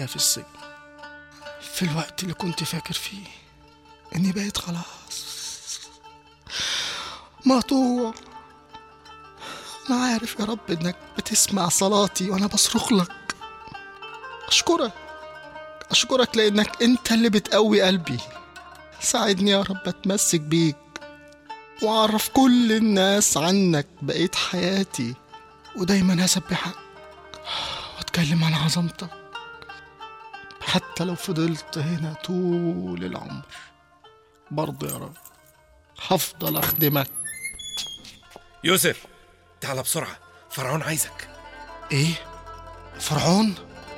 معايا في السجن في الوقت اللي كنت فاكر فيه اني بقيت خلاص مقطوع انا عارف يا رب انك بتسمع صلاتي وانا بصرخ لك اشكرك اشكرك لانك انت اللي بتقوي قلبي ساعدني يا رب اتمسك بيك واعرف كل الناس عنك بقيت حياتي ودايما هسبحك واتكلم عن عظمتك حتى لو فضلت هنا طول العمر برضه يا رب هفضل اخدمك يوسف تعال بسرعة فرعون عايزك ايه فرعون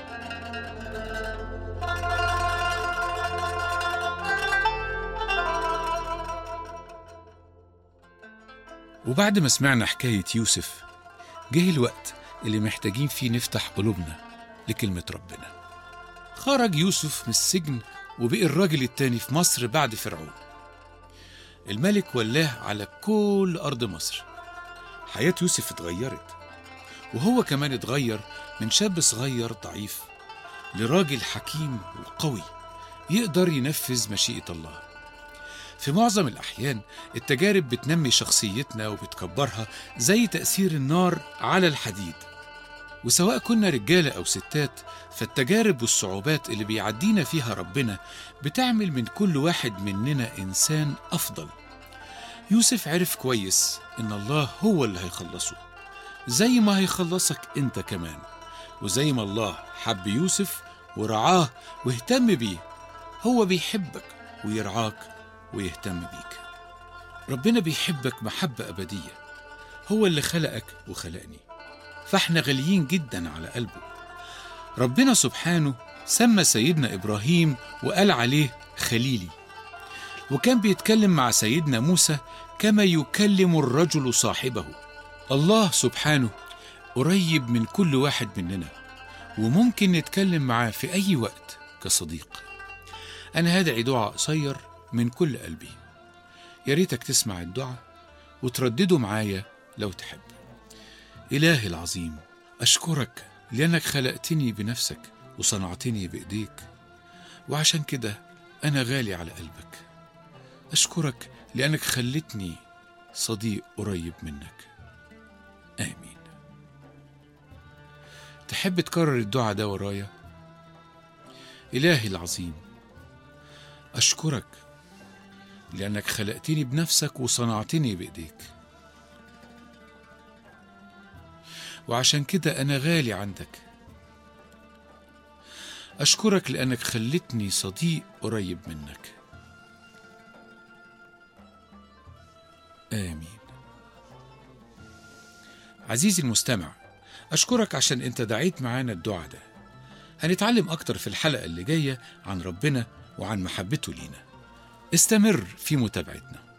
وبعد ما سمعنا حكاية يوسف جه الوقت اللي محتاجين فيه نفتح قلوبنا لكلمة ربنا خرج يوسف من السجن وبقي الراجل التاني في مصر بعد فرعون الملك ولاه على كل أرض مصر حياة يوسف اتغيرت وهو كمان اتغير من شاب صغير ضعيف لراجل حكيم وقوي يقدر ينفذ مشيئة الله في معظم الأحيان التجارب بتنمي شخصيتنا وبتكبرها زي تأثير النار على الحديد وسواء كنا رجالة أو ستات فالتجارب والصعوبات اللي بيعدينا فيها ربنا بتعمل من كل واحد مننا إنسان أفضل يوسف عرف كويس إن الله هو اللي هيخلصه زي ما هيخلصك أنت كمان وزي ما الله حب يوسف ورعاه واهتم بيه هو بيحبك ويرعاك ويهتم بيك ربنا بيحبك محبة أبدية هو اللي خلقك وخلقني فاحنا غاليين جدا على قلبه ربنا سبحانه سمى سيدنا إبراهيم وقال عليه خليلي وكان بيتكلم مع سيدنا موسى كما يكلم الرجل صاحبه الله سبحانه قريب من كل واحد مننا وممكن نتكلم معاه في أي وقت كصديق أنا هدعي دعاء قصير من كل قلبي يا ريتك تسمع الدعاء وتردده معايا لو تحب إلهي العظيم أشكرك لأنك خلقتني بنفسك وصنعتني بإيديك وعشان كده أنا غالي على قلبك أشكرك لأنك خلتني صديق قريب منك آمين تحب تكرر الدعاء ده ورايا إلهي العظيم أشكرك لأنك خلقتني بنفسك وصنعتني بإيديك وعشان كده أنا غالي عندك أشكرك لأنك خلتني صديق قريب منك آمين عزيزي المستمع أشكرك عشان أنت دعيت معانا الدعاء ده هنتعلم أكتر في الحلقة اللي جاية عن ربنا وعن محبته لينا استمر في متابعتنا